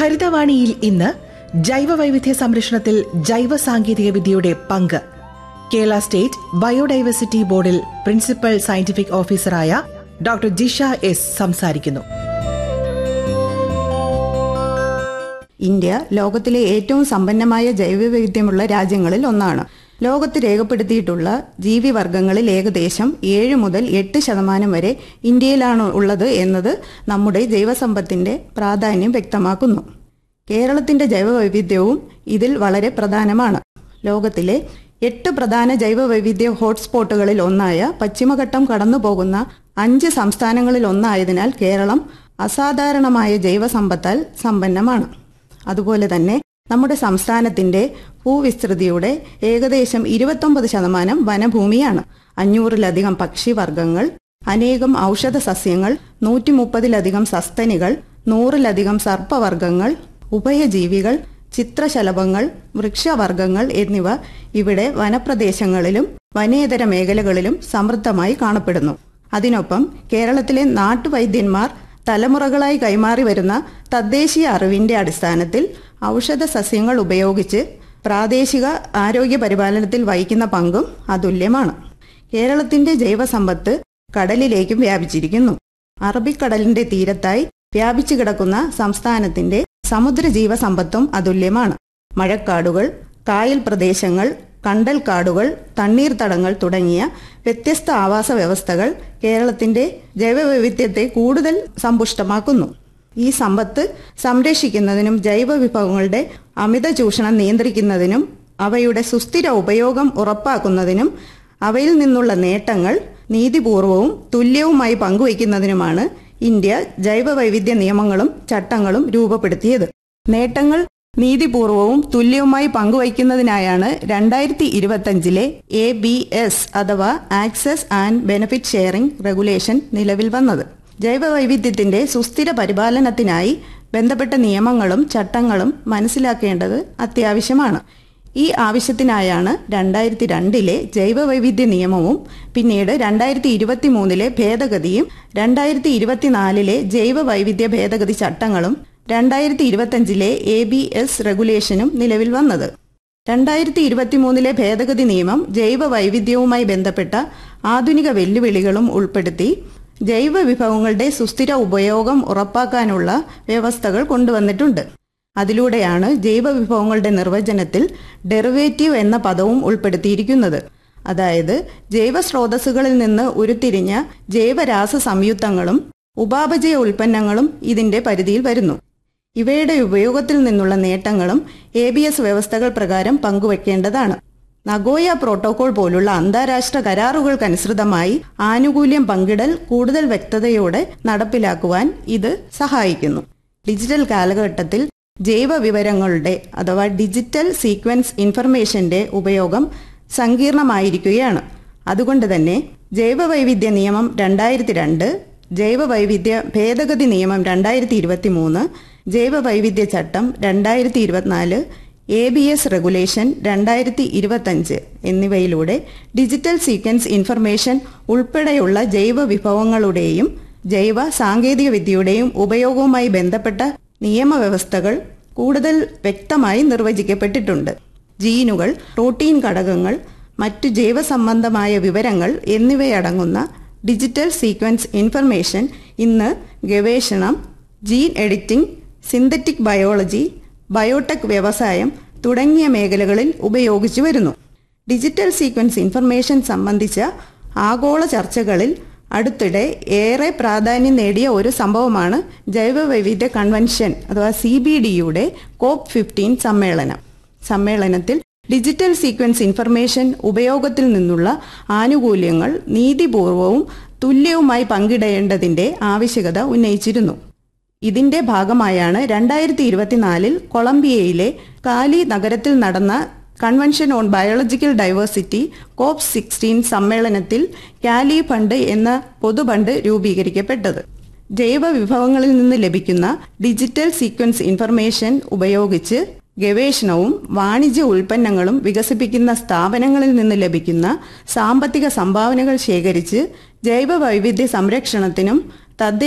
ഹരിതവാണിയിൽ ഇന്ന് ജൈവ വൈവിധ്യ സംരക്ഷണത്തിൽ ജൈവ സാങ്കേതിക വിദ്യയുടെ പങ്ക് കേരള സ്റ്റേറ്റ് ബയോഡൈവേഴ്സിറ്റി ബോർഡിൽ പ്രിൻസിപ്പൽ സയന്റിഫിക് ഓഫീസറായ ഡോക്ടർ ജിഷ എസ് സംസാരിക്കുന്നു ഇന്ത്യ ലോകത്തിലെ ഏറ്റവും സമ്പന്നമായ ജൈവവൈവിധ്യമുള്ള രാജ്യങ്ങളിൽ ഒന്നാണ് ലോകത്ത് രേഖപ്പെടുത്തിയിട്ടുള്ള ജീവിവർഗങ്ങളിൽ ഏകദേശം ഏഴ് മുതൽ എട്ട് ശതമാനം വരെ ഇന്ത്യയിലാണ് ഉള്ളത് എന്നത് നമ്മുടെ ജൈവസമ്പത്തിന്റെ പ്രാധാന്യം വ്യക്തമാക്കുന്നു കേരളത്തിന്റെ ജൈവവൈവിധ്യവും ഇതിൽ വളരെ പ്രധാനമാണ് ലോകത്തിലെ എട്ട് പ്രധാന ജൈവവൈവിധ്യ ഹോട്ട്സ്പോട്ടുകളിൽ ഒന്നായ പശ്ചിമഘട്ടം കടന്നുപോകുന്ന അഞ്ച് സംസ്ഥാനങ്ങളിൽ ഒന്നായതിനാൽ കേരളം അസാധാരണമായ ജൈവസമ്പത്താൽ സമ്പന്നമാണ് അതുപോലെ തന്നെ നമ്മുടെ സംസ്ഥാനത്തിന്റെ ഭൂവിസ്തൃതിയുടെ ഏകദേശം ഇരുപത്തൊമ്പത് ശതമാനം വനഭൂമിയാണ് അഞ്ഞൂറിലധികം പക്ഷിവർഗങ്ങൾ അനേകം ഔഷധ സസ്യങ്ങൾ നൂറ്റി മുപ്പതിലധികം സസ്തനികൾ നൂറിലധികം സർപ്പവർഗങ്ങൾ ഉഭയജീവികൾ ചിത്രശലഭങ്ങൾ വൃക്ഷവർഗങ്ങൾ എന്നിവ ഇവിടെ വനപ്രദേശങ്ങളിലും വനേതര മേഖലകളിലും സമൃദ്ധമായി കാണപ്പെടുന്നു അതിനൊപ്പം കേരളത്തിലെ നാട്ടുവൈദ്യന്മാർ തലമുറകളായി കൈമാറി വരുന്ന തദ്ദേശീയ അറിവിന്റെ അടിസ്ഥാനത്തിൽ ഔഷധ സസ്യങ്ങൾ ഉപയോഗിച്ച് പ്രാദേശിക ആരോഗ്യ പരിപാലനത്തിൽ വഹിക്കുന്ന പങ്കും അതുല്യമാണ് കേരളത്തിന്റെ ജൈവസമ്പത്ത് കടലിലേക്കും വ്യാപിച്ചിരിക്കുന്നു അറബിക്കടലിന്റെ തീരത്തായി വ്യാപിച്ചു കിടക്കുന്ന സംസ്ഥാനത്തിന്റെ സമുദ്ര ജീവസമ്പത്തും അതുല്യമാണ് മഴക്കാടുകൾ കായൽ പ്രദേശങ്ങൾ കണ്ടൽക്കാടുകൾ തണ്ണീർത്തടങ്ങൾ തുടങ്ങിയ വ്യത്യസ്ത ആവാസ വ്യവസ്ഥകൾ കേരളത്തിന്റെ ജൈവവൈവിധ്യത്തെ കൂടുതൽ സമ്പുഷ്ടമാക്കുന്നു ഈ സമ്പത്ത് സംരക്ഷിക്കുന്നതിനും ജൈവ വിഭവങ്ങളുടെ അമിത ചൂഷണം നിയന്ത്രിക്കുന്നതിനും അവയുടെ സുസ്ഥിര ഉപയോഗം ഉറപ്പാക്കുന്നതിനും അവയിൽ നിന്നുള്ള നേട്ടങ്ങൾ നീതിപൂർവവും തുല്യവുമായി പങ്കുവയ്ക്കുന്നതിനുമാണ് ഇന്ത്യ ജൈവവൈവിധ്യ നിയമങ്ങളും ചട്ടങ്ങളും രൂപപ്പെടുത്തിയത് നേട്ടങ്ങൾ നീതിപൂർവവും തുല്യവുമായി പങ്കുവയ്ക്കുന്നതിനായാണ് രണ്ടായിരത്തി ഇരുപത്തഞ്ചിലെ എ ബി എസ് അഥവാ access and benefit sharing regulation നിലവിൽ വന്നത് ജൈവവൈവിധ്യത്തിന്റെ സുസ്ഥിര പരിപാലനത്തിനായി ബന്ധപ്പെട്ട നിയമങ്ങളും ചട്ടങ്ങളും മനസ്സിലാക്കേണ്ടത് അത്യാവശ്യമാണ് ഈ ആവശ്യത്തിനായാണ് രണ്ടായിരത്തി രണ്ടിലെ ജൈവവൈവിധ്യ നിയമവും പിന്നീട് രണ്ടായിരത്തി ഇരുപത്തി മൂന്നിലെ ഭേദഗതിയും രണ്ടായിരത്തി ഇരുപത്തിനാലിലെ ജൈവവൈവിധ്യ ഭേദഗതി ചട്ടങ്ങളും രണ്ടായിരത്തി ഇരുപത്തഞ്ചിലെ എ ബി എസ് റെഗുലേഷനും നിലവിൽ വന്നത് രണ്ടായിരത്തി ഇരുപത്തിമൂന്നിലെ ഭേദഗതി നിയമം ജൈവ വൈവിധ്യവുമായി ബന്ധപ്പെട്ട ആധുനിക വെല്ലുവിളികളും ഉൾപ്പെടുത്തി ജൈവ വിഭവങ്ങളുടെ സുസ്ഥിര ഉപയോഗം ഉറപ്പാക്കാനുള്ള വ്യവസ്ഥകൾ കൊണ്ടുവന്നിട്ടുണ്ട് അതിലൂടെയാണ് ജൈവ വിഭവങ്ങളുടെ നിർവചനത്തിൽ ഡെറിവേറ്റീവ് എന്ന പദവും ഉൾപ്പെടുത്തിയിരിക്കുന്നത് അതായത് ജൈവ സ്രോതസ്സുകളിൽ നിന്ന് ഉരുത്തിരിഞ്ഞ ജൈവരാസ സംയുക്തങ്ങളും ഉപാപചയ ഉൽപ്പന്നങ്ങളും ഇതിന്റെ പരിധിയിൽ വരുന്നു ഇവയുടെ ഉപയോഗത്തിൽ നിന്നുള്ള നേട്ടങ്ങളും എ ബി എസ് വ്യവസ്ഥകൾ പ്രകാരം പങ്കുവെക്കേണ്ടതാണ് നഗോയ പ്രോട്ടോകോൾ പോലുള്ള അന്താരാഷ്ട്ര കരാറുകൾക്കനുസൃതമായി ആനുകൂല്യം പങ്കിടൽ കൂടുതൽ വ്യക്തതയോടെ നടപ്പിലാക്കുവാൻ ഇത് സഹായിക്കുന്നു ഡിജിറ്റൽ കാലഘട്ടത്തിൽ ജൈവ വിവരങ്ങളുടെ അഥവാ ഡിജിറ്റൽ സീക്വൻസ് ഇൻഫർമേഷന്റെ ഉപയോഗം സങ്കീർണമായിരിക്കുകയാണ് അതുകൊണ്ട് തന്നെ ജൈവവൈവിധ്യ നിയമം രണ്ടായിരത്തി രണ്ട് ജൈവവൈവിധ്യ ഭേദഗതി നിയമം രണ്ടായിരത്തി ഇരുപത്തി മൂന്ന് ജൈവവൈവിധ്യ ചട്ടം രണ്ടായിരത്തി ഇരുപത്തിനാല് എ ബി എസ് റെഗുലേഷൻ രണ്ടായിരത്തി ഇരുപത്തഞ്ച് എന്നിവയിലൂടെ ഡിജിറ്റൽ സീക്വൻസ് ഇൻഫർമേഷൻ ഉൾപ്പെടെയുള്ള ജൈവ വിഭവങ്ങളുടെയും ജൈവ സാങ്കേതിക വിദ്യയുടെയും ഉപയോഗവുമായി ബന്ധപ്പെട്ട നിയമവ്യവസ്ഥകൾ കൂടുതൽ വ്യക്തമായി നിർവചിക്കപ്പെട്ടിട്ടുണ്ട് ജീനുകൾ പ്രോട്ടീൻ ഘടകങ്ങൾ മറ്റു ജൈവസംബന്ധമായ വിവരങ്ങൾ എന്നിവയടങ്ങുന്ന ഡിജിറ്റൽ സീക്വൻസ് ഇൻഫർമേഷൻ ഇന്ന് ഗവേഷണം gene editing synthetic biology biotech വ്യവസായം തുടങ്ങിയ മേഖലകളിൽ ഉപയോഗിച്ചു വരുന്നു ഡിജിറ്റൽ സീക്വൻസ് ഇൻഫർമേഷൻ സംബന്ധിച്ച ആഗോള ചർച്ചകളിൽ അടുത്തിടെ ഏറെ പ്രാധാന്യം നേടിയ ഒരു സംഭവമാണ് ജൈവവൈവിധ്യ കൺവെൻഷൻ അഥവാ സി ബി ഡിയുടെ കോപ്പ് ഫിഫ്റ്റീൻ സമ്മേളനം സമ്മേളനത്തിൽ ഡിജിറ്റൽ സീക്വൻസ് ഇൻഫർമേഷൻ ഉപയോഗത്തിൽ നിന്നുള്ള ആനുകൂല്യങ്ങൾ നീതിപൂർവവും തുല്യവുമായി പങ്കിടേണ്ടതിന്റെ ആവശ്യകത ഉന്നയിച്ചിരുന്നു ഇതിന്റെ ഭാഗമായാണ് രണ്ടായിരത്തി ഇരുപത്തിനാലിൽ കൊളംബിയയിലെ കാലി നഗരത്തിൽ നടന്ന convention on biological diversity COP sixteen സമ്മേളനത്തിൽ കാലി ഫണ്ട് എന്ന പൊതുഫണ്ട് രൂപീകരിക്കപ്പെട്ടത് ജൈവ വിഭവങ്ങളിൽ നിന്ന് ലഭിക്കുന്ന ഡിജിറ്റൽ സീക്വൻസ് ഇൻഫർമേഷൻ ഉപയോഗിച്ച് ഗവേഷണവും വാണിജ്യ ഉൽപ്പന്നങ്ങളും വികസിപ്പിക്കുന്ന സ്ഥാപനങ്ങളിൽ നിന്ന് ലഭിക്കുന്ന സാമ്പത്തിക സംഭാവനകൾ ശേഖരിച്ച് ജൈവ വൈവിധ്യ സംരക്ഷണത്തിനും തദ്ദേശ